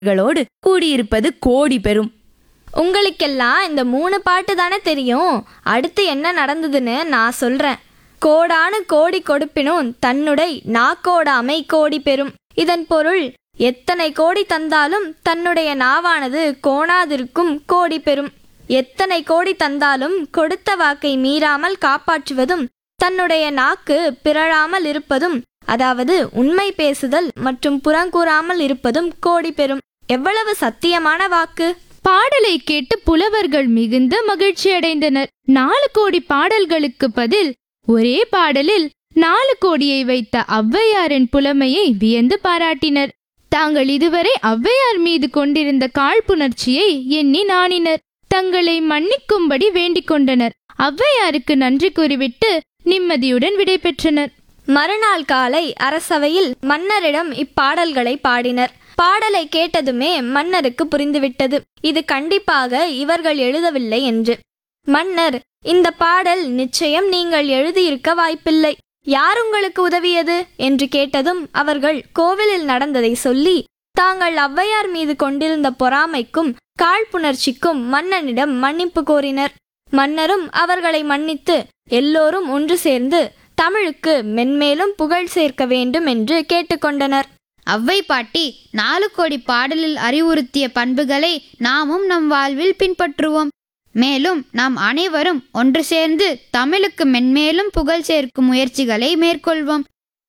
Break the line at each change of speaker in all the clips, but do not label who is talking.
புலவர்களோடு கூடியிருப்பது கோடி பெறும்
உங்களுக்கெல்லாம் இந்த மூணு பாட்டு தானே தெரியும் அடுத்து என்ன நடந்ததுன்னு நான் சொல்றேன் கோடானு கோடி கொடுப்பினும் தன்னுடை நாக்கோடாமை கோடி பெறும் இதன் பொருள் எத்தனை கோடி தந்தாலும் தன்னுடைய நாவானது கோணாதிருக்கும் கோடி பெறும் எத்தனை கோடி தந்தாலும் கொடுத்த வாக்கை மீறாமல் காப்பாற்றுவதும் தன்னுடைய நாக்கு பிறழாமல் இருப்பதும் அதாவது உண்மை பேசுதல் மற்றும் புறங்கூறாமல் இருப்பதும் கோடி பெறும் எவ்வளவு சத்தியமான வாக்கு
பாடலை கேட்டு புலவர்கள் மிகுந்த மகிழ்ச்சி அடைந்தனர் நாலு கோடி பாடல்களுக்கு பதில் ஒரே பாடலில் நாலு கோடியை வைத்த ஔவையாரின் புலமையை வியந்து பாராட்டினர் தாங்கள் இதுவரை ஔவையார் மீது கொண்டிருந்த காழ்ப்புணர்ச்சியை எண்ணி நாணினர் தங்களை மன்னிக்கும்படி வேண்டிக் கொண்டனர் ஔவையாருக்கு நன்றி கூறிவிட்டு நிம்மதியுடன் விடைபெற்றனர்
மறுநாள் காலை அரசவையில் மன்னரிடம் இப்பாடல்களை பாடினர் பாடலை கேட்டதுமே மன்னருக்கு புரிந்துவிட்டது இது கண்டிப்பாக இவர்கள் எழுதவில்லை என்று மன்னர் இந்த பாடல் நிச்சயம் நீங்கள் எழுதியிருக்க வாய்ப்பில்லை யார் உங்களுக்கு உதவியது என்று கேட்டதும் அவர்கள் கோவிலில் நடந்ததை சொல்லி தாங்கள் ஔவையார் மீது கொண்டிருந்த பொறாமைக்கும் காழ்ப்புணர்ச்சிக்கும் மன்னனிடம் மன்னிப்பு கோரினர் மன்னரும் அவர்களை மன்னித்து எல்லோரும் ஒன்று சேர்ந்து தமிழுக்கு மென்மேலும் புகழ் சேர்க்க வேண்டும் என்று கேட்டுக்கொண்டனர்
அவ்வை பாட்டி நாலு கோடி பாடலில் அறிவுறுத்திய பண்புகளை நாமும் நம் வாழ்வில் பின்பற்றுவோம் மேலும் நாம் அனைவரும் ஒன்று சேர்ந்து தமிழுக்கு மென்மேலும் புகழ் சேர்க்கும் முயற்சிகளை மேற்கொள்வோம்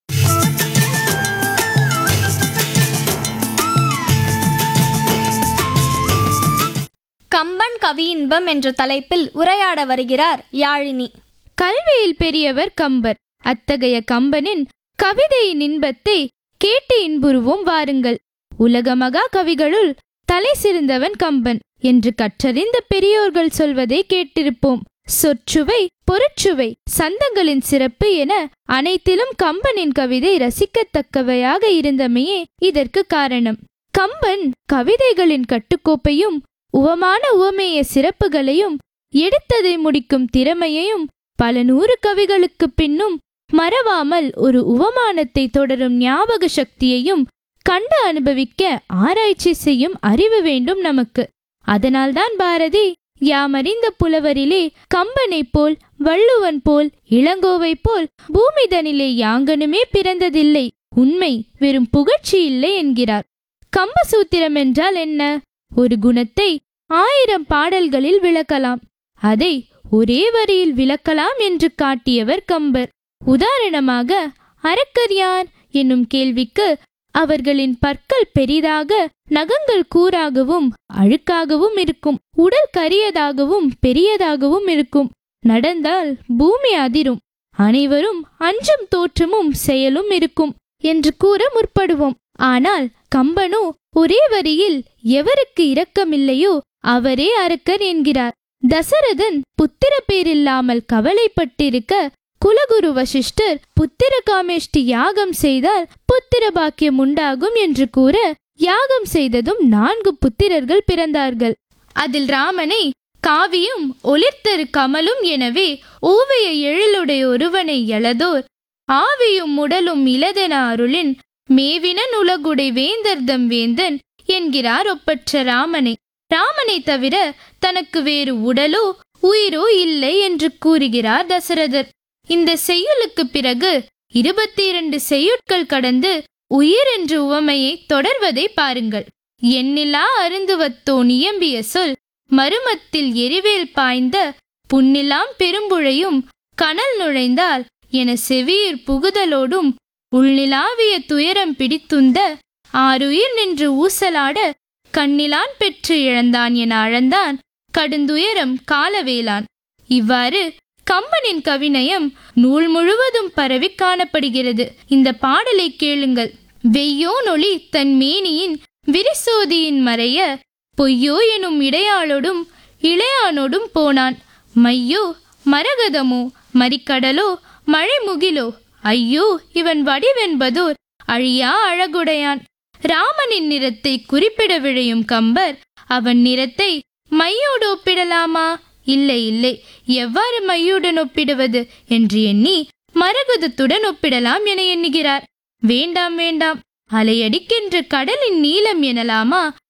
கம்பன் கவியின்பம் என்ற தலைப்பில் உரையாட வருகிறார் யாழினி
கல்வியில் பெரியவர் கம்பர் அத்தகைய கம்பனின் கவிதையின் இன்பத்தை கேட்டு இன்புறுவோம் வாருங்கள் உலக மகா கவிகளுள் தலை சிறந்தவன் கம்பன் என்று கற்றறிந்த பெரியோர்கள் சொல்வதை கேட்டிருப்போம் சொற்சுவை பொருட்சுவை சந்தங்களின் சிறப்பு என அனைத்திலும் கம்பனின் கவிதை ரசிக்கத்தக்கவையாக இருந்தமையே இதற்கு காரணம் கம்பன் கவிதைகளின் கட்டுக்கோப்பையும் உவமான உவமேய சிறப்புகளையும் எடுத்ததை முடிக்கும் திறமையையும் பல நூறு கவிகளுக்கு பின்னும் மறவாமல் ஒரு உவமானத்தை தொடரும் ஞாபக சக்தியையும் கண்டு அனுபவிக்க ஆராய்ச்சி செய்யும் அறிவு வேண்டும் நமக்கு அதனால்தான் பாரதி யாமறிந்த புலவரிலே கம்பனைப் போல் வள்ளுவன் போல் இளங்கோவை போல் பூமிதனிலே யாங்கனுமே பிறந்ததில்லை உண்மை வெறும் புகழ்ச்சி இல்லை என்கிறார் கம்பசூத்திரம் என்றால் என்ன ஒரு குணத்தை ஆயிரம் பாடல்களில் விளக்கலாம் அதை ஒரே வரியில் விளக்கலாம் என்று காட்டியவர் கம்பர் உதாரணமாக அரக்கர் யார் என்னும் கேள்விக்கு அவர்களின் பற்கள் பெரிதாக நகங்கள் கூராகவும் அழுக்காகவும் இருக்கும் உடல் கரியதாகவும் பெரியதாகவும் இருக்கும் நடந்தால் பூமி அதிரும் அனைவரும் அஞ்சும் தோற்றமும் செயலும் இருக்கும் என்று கூற முற்படுவோம் ஆனால் கம்பனோ ஒரே வரியில் எவருக்கு இரக்கமில்லையோ அவரே அரக்கர் என்கிறார் தசரதன் புத்திர பேரில்லாமல் கவலைப்பட்டிருக்க குலகுரு வசிஷ்டர் புத்திர காமேஷ்டி யாகம் செய்தால் புத்திர பாக்கியம் உண்டாகும் என்று கூற யாகம் செய்ததும் நான்கு புத்திரர்கள் பிறந்தார்கள் அதில் ராமனை காவியும் ஒளிர்த்தரு கமலும் எனவே ஓவிய எழிலுடைய ஒருவனை எழதோர் ஆவியும் உடலும் இலதென அருளின் மேவினன் உலகுடை வேந்தர்தம் வேந்தன் என்கிறார் ஒப்பற்ற ராமனை ராமனை தவிர தனக்கு வேறு உடலோ உயிரோ இல்லை என்று கூறுகிறார் தசரதர் இந்த செய்யுளுக்கு பிறகு இருபத்தி இரண்டு செய்யுட்கள் கடந்து உயிர் என்ற உவமையை தொடர்வதை பாருங்கள் எண்ணிலா அருந்துவத்தோ நியம்பிய சொல் மருமத்தில் எரிவேல் பாய்ந்த புன்னிலாம் பெரும்புழையும் கனல் நுழைந்தால் என செவியிற் புகுதலோடும் உள்நிலாவிய துயரம் பிடித்துந்த ஆறுயிர் நின்று ஊசலாட கண்ணிலான் பெற்று இழந்தான் என அழந்தான் கடுந்துயரம் காலவேலான் இவ்வாறு கம்பனின் கவிநயம் நூல் முழுவதும் பரவி காணப்படுகிறது இந்த பாடலை கேளுங்கள் வெய்யோ நொளி தன் மேனியின் விரிசோதியின் மறைய பொய்யோ எனும் இடையாளோடும் இளையானோடும் போனான் மையோ மரகதமோ மறிக்கடலோ மழைமுகிலோ ஐயோ இவன் வடிவென்பதோர் அழியா அழகுடையான் ராமனின் நிறத்தை குறிப்பிட விழையும் கம்பர் அவன் நிறத்தை மையோடு ஒப்பிடலாமா இல்லை இல்லை எவ்வாறு மையுடன் ஒப்பிடுவது என்று எண்ணி மரகதத்துடன் ஒப்பிடலாம் என எண்ணுகிறார் வேண்டாம் வேண்டாம் அலையடிக்கின்ற கடலின் நீளம் எனலாமா